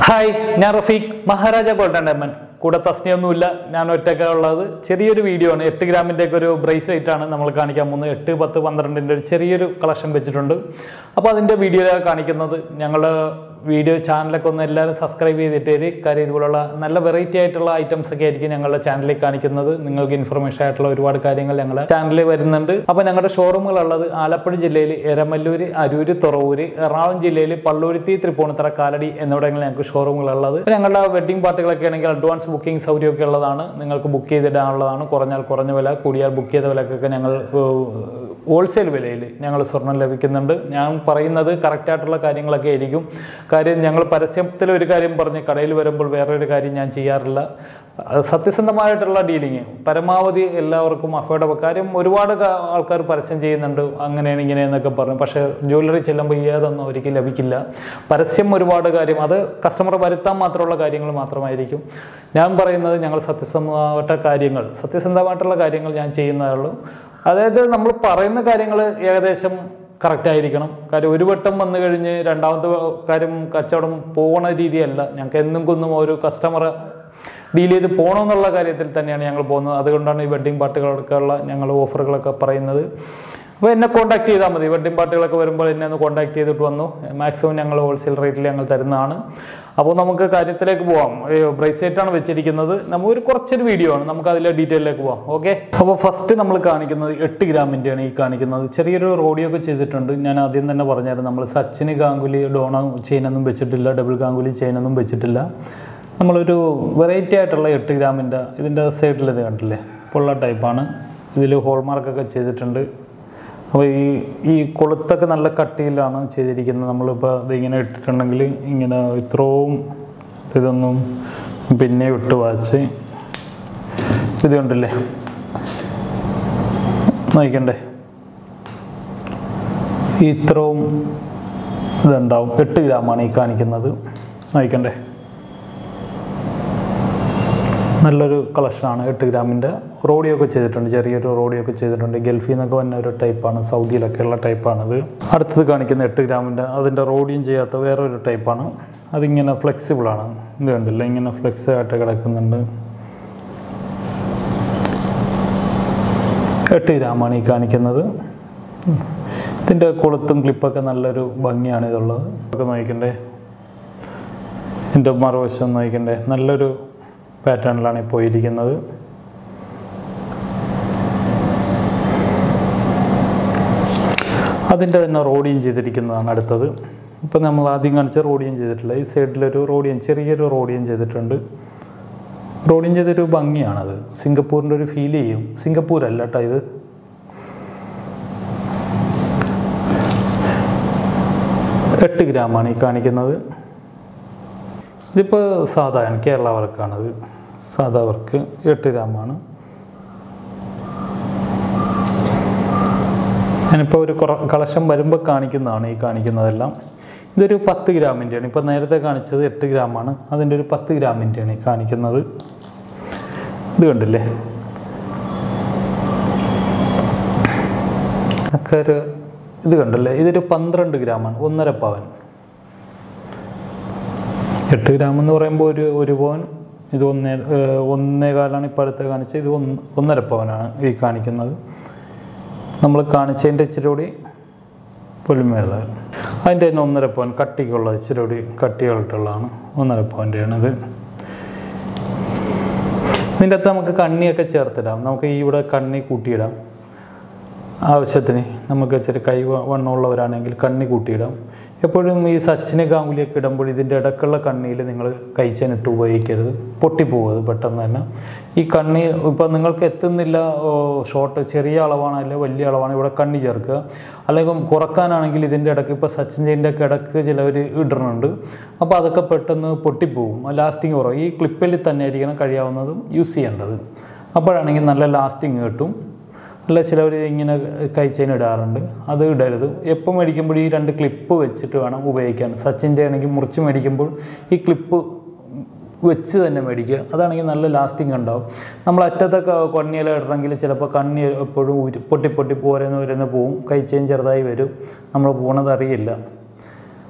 hi ഞാൻ Rafeeq Maharaja golden diamond കൂടെ തസ്നിയൊന്നുമില്ല ഞാൻ ഒറ്റയ്ക്ക് ഉള്ളത് ചെറിയൊരു വീഡിയോ ആണ് എട്ട് ഗ്രാമിൻ്റെ ഒക്കെ ഒരു ബ്രേസ്ലെറ്റ് ആണ് നമ്മൾ കാണിക്കാൻ പോകുന്നത് എട്ട് പത്ത് പന്ത്രണ്ടിൻ്റെ ഒരു ചെറിയൊരു കളക്ഷൻ വെച്ചിട്ടുണ്ട് അപ്പോൾ അതിൻ്റെ വീഡിയോ കാണിക്കുന്നത് ഞങ്ങളുടെ വീഡിയോ ചാനലൊക്കെ ഒന്ന് എല്ലാവരും സബ്സ്ക്രൈബ് ചെയ്തിട്ടേര് കാര്യം ഇതുപോലുള്ള നല്ല വെറൈറ്റി ആയിട്ടുള്ള ഐറ്റംസ് ഒക്കെ ആയിരിക്കും ഞങ്ങളുടെ ചാനലിൽ കാണിക്കുന്നത് നിങ്ങൾക്ക് ഇൻഫർമേഷൻ ആയിട്ടുള്ള ഒരുപാട് കാര്യങ്ങൾ ഞങ്ങളുടെ ചാനലിൽ വരുന്നുണ്ട് അപ്പോൾ ഞങ്ങളുടെ ഷോറൂമുകളുള്ളത് ആലപ്പുഴ ജില്ലയിൽ എരമല്ലൂർ അരൂര് തുറവൂര് എറണാകുളം ജില്ലയിൽ പള്ളുരുത്തി തൃപ്പൂണിത്തറ കാലടി എന്നിവിടങ്ങളിൽ ഞങ്ങൾക്ക് ഷോറൂമുകളുള്ളത് അപ്പോൾ ഞങ്ങളുടെ വെഡിങ് പാർട്ടികളൊക്കെ ആണെങ്കിൽ അഡ്വാൻസ് ബുക്കിംഗ് സൗകര്യമൊക്കെ ഉള്ളതാണ് നിങ്ങൾക്ക് ബുക്ക് ചെയ്തിടാനുള്ളതാണ് കുറഞ്ഞാൽ കുറഞ്ഞ വില കൂടിയാൽ ബുക്ക് ചെയ്ത വിലക്കൊക്കെ ഞങ്ങൾ ഹോൾസെയിൽ വിലയിൽ ഞങ്ങൾ സ്വർണം ലഭിക്കുന്നുണ്ട് ഞാൻ പറയുന്നത് കറക്റ്റായിട്ടുള്ള കാര്യങ്ങളൊക്കെ ആയിരിക്കും കാര്യം ഞങ്ങൾ പരസ്യത്തിൽ ഒരു കാര്യം പറഞ്ഞ് കടയിൽ വരുമ്പോൾ വേറൊരു കാര്യം ഞാൻ ചെയ്യാറില്ല അത് സത്യസന്ധമായിട്ടുള്ള ഡീലിങ് പരമാവധി എല്ലാവർക്കും അഫോർഡബിൾ കാര്യം ഒരുപാട് ക- ആൾക്കാർ പരസ്യം ചെയ്യുന്നുണ്ട് അങ്ങനെയാണ് ഇങ്ങനെയെന്നൊക്കെ പറഞ്ഞു പക്ഷേ ജ്വല്ലറി ചെല്ലുമ്പോൾ ഏതൊന്നും ഒരിക്കലും ലഭിക്കില്ല പരസ്യം ഒരുപാട് കാര്യം അത് കസ്റ്റമർ വരുത്താൻ മാത്രമുള്ള കാര്യങ്ങൾ മാത്രമായിരിക്കും ഞാൻ പറയുന്നത് ഞങ്ങൾ സത്യസന്ധമായിട്ട് കാര്യങ്ങൾ സത്യസന്ധമായിട്ടുള്ള കാര്യങ്ങൾ ഞാൻ ചെയ്യുന്നതുള്ളൂ അതായത് നമ്മൾ പറയുന്ന കാര്യങ്ങൾ ഏകദേശം കറക്റ്റ് ആയിരിക്കണം കാര്യം ഒരു വട്ടം വന്നു കഴിഞ്ഞ് രണ്ടാമത്തെ കാര്യം കച്ചവടം പോകണ രീതിയല്ല ഞങ്ങൾക്ക് എന്നും കൊന്നും ഒരു കസ്റ്റമറെ ഡീൽ ചെയ്ത് പോകണമെന്നുള്ള കാര്യത്തിൽ തന്നെയാണ് ഞങ്ങൾ പോകുന്നത് അതുകൊണ്ടാണ് ഈ വെഡ്ഡിങ് പാർട്ടികൾക്കുള്ള ഞങ്ങൾ ഓഫറുകളൊക്കെ പറയുന്നത് അപ്പോൾ എന്നെ കോൺടാക്ട് ചെയ്താൽ മതി വെഡ്ഡിങ് പാർട്ടികളൊക്കെ വരുമ്പോൾ എന്നെ ഒന്ന് കോൺടാക്ട് ചെയ്തിട്ട് വന്നു മാക്സിമം ഞങ്ങൾ ഹോൾസെയിൽ റേറ്റിൽ ഞങ്ങൾ തരുന്നതാണ് അപ്പോൾ നമുക്ക് കാര്യത്തിലേക്ക് പോവാം ബ്രേസ്ലെറ്റ് ആണ് വെച്ചിരിക്കുന്നത് നമുക്ക് ഒരു കുറച്ചൊരു വീഡിയോ ആണ് നമുക്ക് അതിലെ ഡീറ്റെയിലേക്ക് പോവാം ഓക്കെ അപ്പോൾ ഫസ്റ്റ് നമ്മൾ കാണിക്കുന്നത് എട്ട് ഗ്രാമിൻ്റെയാണ് ഈ കാണിക്കുന്നത് ചെറിയൊരു റോഡിയോ ഒക്കെ ചെയ്തിട്ടുണ്ട് ഞാൻ ആദ്യം തന്നെ പറഞ്ഞായിരുന്നു നമ്മൾ സച്ചിന് ഗാംഗുലി ഡോണ ചെയിനൊന്നും വെച്ചിട്ടില്ല ഡബിൾ ഗാംഗുലി ചെയിനൊന്നും വെച്ചിട്ടില്ല നമ്മളൊരു വെറൈറ്റി ആയിട്ടുള്ള എട്ട് ഗ്രാമിൻ്റെ ഇതിൻ്റെ സൈഡിൽ ഇത് കണ്ടില്ലേ പൊള്ള ടൈപ്പാണ് ഇതിൽ ഹോൾമാർക്കൊക്കെ ചെയ്തിട്ടുണ്ട് അപ്പോൾ ഈ ഈ കൊളുത്തൊക്കെ നല്ല കട്ടിയിലാണ് ചെയ്തിരിക്കുന്നത് നമ്മളിപ്പോൾ ഇതിങ്ങനെ ഇട്ടിട്ടുണ്ടെങ്കിൽ ഇങ്ങനെ ഇത്രയും ഇതൊന്നും പിന്നെ വിട്ട് വാച്ച് ഇത് കണ്ടില്ലേ നോക്കണ്ടേ ഈ ഇത്രയും ഇതുണ്ടാവും എട്ട് ഗ്രാമാണ് ഈ കാണിക്കുന്നത് നോക്കണ്ടേ നല്ലൊരു കളക്ഷനാണ് എട്ട് ഗ്രാമിൻ്റെ റോഡിയോ ഒക്കെ ചെയ്തിട്ടുണ്ട് ചെറിയൊരു റോഡിയോ ഒക്കെ ചെയ്തിട്ടുണ്ട് ഗൾഫിൽ നിന്നൊക്കെ വന്ന ഒരു ടൈപ്പാണ് സൗദിയിലൊക്കെ ഉള്ള ടൈപ്പാണിത് അടുത്തത് കാണിക്കുന്ന എട്ട് ഗ്രാമിൻ്റെ അതിൻ്റെ റോഡിയും ചെയ്യാത്ത വേറൊരു ടൈപ്പാണ് അതിങ്ങനെ ഫ്ലെക്സിബിളാണ് ഇത് കണ്ടില്ല ഇങ്ങനെ ഫ്ലെക്സ് ആയിട്ട് കിടക്കുന്നുണ്ട് എട്ട് ഗ്രാമാണ് ഈ കാണിക്കുന്നത് ഇതിൻ്റെ കൊളുത്തും ക്ലിപ്പൊക്കെ നല്ലൊരു ഭംഗിയാണ് ഇതുള്ളത് ഒക്കെ നോക്കണ്ടേ എൻ്റെ മറുവശം നോക്കണ്ടേ നല്ലൊരു പാറ്റേണിലാണ് ഇപ്പോൾ ഇരിക്കുന്നത് അതിൻ്റെ തന്നെ റോഡിയും ചെയ്തിരിക്കുന്നതാണ് അടുത്തത് ഇപ്പം നമ്മൾ ആദ്യം കാണിച്ച റോഡിയും ചെയ്തിട്ടില്ല ഈ സൈഡിലൊരു റോഡിയം ചെറിയൊരു റോഡിയം ചെയ്തിട്ടുണ്ട് റോഡിയം ചെയ്തൊരു ഭംഗിയാണത് സിംഗപ്പൂരിൻ്റെ ഒരു ഫീൽ ചെയ്യും സിംഗപ്പൂരല്ല കേട്ടോ ഇത് എട്ട് ഗ്രാമാണ് ഈ കാണിക്കുന്നത് ഇതിപ്പോൾ സാധാരണ കേരള വർക്കാണത് സാധാ വർക്ക് എട്ട് ഗ്രാമാണ് ഞാനിപ്പോൾ ഒരു കുറ കളക്ഷൻ വരുമ്പോൾ കാണിക്കുന്നതാണ് ഈ കാണിക്കുന്നതെല്ലാം ഇതൊരു പത്ത് ഗ്രാമിൻ്റെയാണ് ഇപ്പോൾ നേരത്തെ കാണിച്ചത് എട്ട് ഗ്രാമാണ് അതിൻ്റെ ഒരു പത്ത് ഗ്രാമിൻ്റെയാണ് ഈ കാണിക്കുന്നത് ഇത് കണ്ടില്ലേ ഒക്കെ ഒരു ഇത് കണ്ടല്ലേ ഇതൊരു പന്ത്രണ്ട് ഗ്രാമാണ് ഒന്നര പവൻ എട്ട് ഗ്രാം എന്ന് പറയുമ്പോൾ ഒരു ഒരു പവൻ ഇത് ഒന്നേ ഏഹ് ഒന്നേ കാലാണ് ഇപ്പോൾ അടുത്ത് കാണിച്ചത് ഇത് ഒന്ന് ഒന്നര പവനാണ് ഈ കാണിക്കുന്നത് നമ്മൾ കാണിച്ചതിൻ്റെ ഇച്ചിരി കൂടി പൊലിമയുള്ളത് അതിൻ്റെ തന്നെ ഒന്നര പവൻ കട്ടിക്കുള്ള ഇച്ചിരി കൂടി കട്ടികളായിട്ടുള്ളതാണ് ഒന്നര പവൻ്റെയാണിത് ഇതിൻ്റെ അകത്ത് നമുക്ക് കണ്ണിയൊക്കെ ചേർത്തിടാം നമുക്ക് ഈ ഇവിടെ കണ്ണി കൂട്ടിയിടാം ആവശ്യത്തിന് നമുക്ക് ഇച്ചിരി കൈ വ- വണ്ണമുള്ളവരാണെങ്കിൽ കണ്ണി കൂട്ടിയിടാം എപ്പോഴും ഈ സച്ചിന് ഗാംഗുലിയൊക്കെ ഇടുമ്പോൾ ഇതിൻ്റെ ഇടക്കുള്ള കണ്ണിയിൽ നിങ്ങൾ കഴിച്ചാനിട്ട് ഉപയോഗിക്കരുത് പൊട്ടിപ്പോകുന്നത് പെട്ടെന്ന് തന്നെ ഈ കണ്ണി ഇപ്പം നിങ്ങൾക്ക് എത്തുന്നില്ല ഓ, ഷോർട്ട് ചെറിയ അളവാണ് അല്ലെങ്കിൽ വലിയ അളവാണ് ഇവിടെ കണ്ണി ചേർക്കുക അല്ലെങ്കിൽ കുറക്കാനാണെങ്കിൽ ഇതിൻ്റെ ഇടയ്ക്ക് ഇപ്പോൾ സച്ചിൻ ചെയിൻ്റെ ഒക്കെ ഇടയ്ക്ക് ചിലവർ ഇടുന്നുണ്ട് അപ്പോൾ അതൊക്കെ പെട്ടെന്ന് പൊട്ടിപ്പോകും ലാസ്റ്റിങ് കുറവ് ഈ ക്ലിപ്പിൽ തന്നെ ആയിരിക്കണം കഴിയാവുന്നതും യൂസ് ചെയ്യേണ്ടത് അപ്പോഴാണെങ്കിൽ നല്ല ലാസ്റ്റിങ് കിട്ടും അല്ല ചിലവർ ഇങ്ങനെ കൈച്ചെയിൻ ഇടാറുണ്ട് അത് ഇടരുത് എപ്പോൾ മേടിക്കുമ്പോൾ ഈ രണ്ട് ക്ലിപ്പ് വെച്ചിട്ട് വേണം ഉപയോഗിക്കാൻ സച്ചിൻ്റെ ആണെങ്കിൽ മുറിച്ച് മേടിക്കുമ്പോൾ ഈ ക്ലിപ്പ് വെച്ച് തന്നെ മേടിക്കുക അതാണെങ്കിൽ നല്ല ലാസ്റ്റിംഗ് ഉണ്ടാവും നമ്മൾ അറ്റത്തൊക്കെ കണ്ണിയെല്ലാം ഇടണമെങ്കിൽ ചിലപ്പോൾ കണ്ണി എപ്പോഴും ഊരി പൊട്ടി പൊട്ടി പോരെന്ന് വരുന്ന പോവും കൈച്ചെയിൻ ചെറുതായി വരും നമ്മൾ പോണത് അറിയില്ല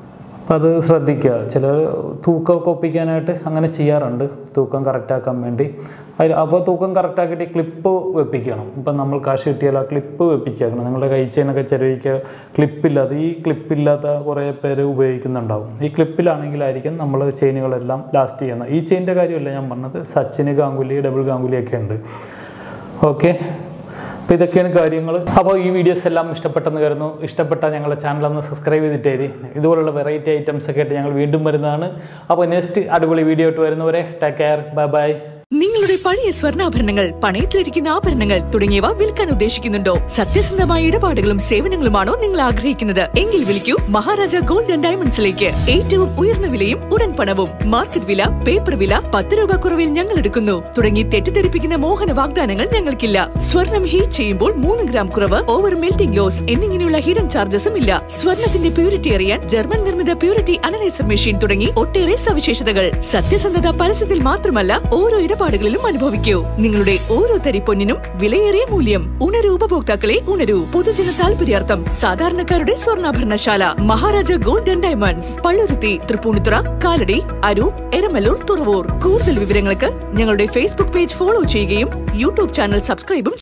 അപ്പോൾ അത് ശ്രദ്ധിക്കുക ചിലർ തൂക്കമൊക്കെ ഒപ്പിക്കാനായിട്ട് അങ്ങനെ ചെയ്യാറുണ്ട് തൂക്കം കറക്റ്റാക്കാൻ വേണ്ടി അതിൽ അപ്പോൾ തൂക്കം കറക്റ്റാക്കിയിട്ട് ക്ലിപ്പ് വെപ്പിക്കണം ഇപ്പം നമ്മൾ കാശ് കിട്ടിയാൽ ആ ക്ലിപ്പ് വെപ്പിച്ചേക്കണം നിങ്ങളുടെ കൈ ചെയിനൊക്കെ ചെലവിക്ക് ക്ലിപ്പില്ലാതെ ഈ ക്ലിപ്പില്ലാത്ത കുറേ പേര് ഉപയോഗിക്കുന്നുണ്ടാവും ഈ ക്ലിപ്പിലാണെങ്കിലായിരിക്കും നമ്മൾ ചെയിനുകളെല്ലാം ലാസ്റ്റ് ചെയ്യുന്നത് ഈ ചെയിൻ്റെ കാര്യമല്ല ഞാൻ പറഞ്ഞത് സച്ചിന് ഗാംഗുലി ഡബിൾ ഗാംഗുലിയൊക്കെ ഉണ്ട് ഓക്കെ അപ്പോൾ ഇതൊക്കെയാണ് കാര്യങ്ങൾ അപ്പോൾ ഈ വീഡിയോസ് എല്ലാം ഇഷ്ടപ്പെട്ടെന്ന് കരുതുന്നു ഇഷ്ടപ്പെട്ട ഞങ്ങളുടെ ചാനൽ ഒന്ന് സബ്സ്ക്രൈബ് ചെയ്തിട്ടേരി ഇതുപോലുള്ള വെറൈറ്റി ഐറ്റംസ് ഒക്കെ ആയിട്ട് ഞങ്ങൾ വീണ്ടും വരുന്നതാണ് അപ്പോൾ നെക്സ്റ്റ് അടിപൊളി വീഡിയോ ആയിട്ട് വരുന്നവരെ ടേക്ക് കെയർ ബൈ ബൈ നിങ്ങളുടെ പഴയ സ്വർണ്ണാഭരണങ്ങൾ പണയത്തിലിരിക്കുന്ന ആഭരണങ്ങൾ തുടങ്ങിയവ വിൽക്കാൻ ഉദ്ദേശിക്കുന്നുണ്ടോ സത്യസന്ധമായ ഇടപാടുകളും സേവനങ്ങളുമാണോ നിങ്ങൾ ആഗ്രഹിക്കുന്നത് എങ്കിൽ വിളിക്കൂ മഹാരാജ ഗോൾഡ് ആൻഡ് ഡയമണ്ട്സിലേക്ക് ഏറ്റവും ഉയർന്ന വിലയും ഉടൻ പണവും മാർക്കറ്റ് വില പേപ്പർ വില പത്ത് രൂപ കുറവിൽ ഞങ്ങൾ എടുക്കുന്നു തുടങ്ങി തെറ്റിദ്ധരിപ്പിക്കുന്ന മോഹന വാഗ്ദാനങ്ങൾ ഞങ്ങൾക്കില്ല സ്വർണം ഹീറ്റ് ചെയ്യുമ്പോൾ മൂന്ന് ഗ്രാം കുറവ് ഓവർ മെൽറ്റിംഗ് ലോസ് എന്നിങ്ങനെയുള്ള ഹിഡൻ ചാർജസും ഇല്ല സ്വർണത്തിന്റെ പ്യൂരിറ്റി അറിയാൻ ജർമ്മൻ നിർമ്മിത പ്യൂരിറ്റി അനലൈസർ മെഷീൻ തുടങ്ങി ഒട്ടേറെ സവിശേഷതകൾ സത്യസന്ധത പരസ്യത്തിൽ മാത്രമല്ല ഓരോ ഇടപാടുകളിലും അനുഭവിക്കൂ നിങ്ങളുടെ ഓരോ തരി പൊന്നിനും വിലയേറിയ മൂല്യം ഉണരൂ ഉപഭോക്താക്കളെ ഉണരൂ പൊതുജന താല്പര്യാർത്ഥം സാധാരണക്കാരുടെ സ്വർണ്ണാഭരണശാല Maharaja gold and diamonds Palluruthy Tripunithura Kalady Aroor Eramallur Thuravoor കൂടുതൽ വിവരങ്ങൾക്ക് ഞങ്ങളുടെ ഫേസ്ബുക്ക് പേജ് ഫോളോ ചെയ്യുകയും യൂട്യൂബ് ചാനൽ സബ്സ്ക്രൈബും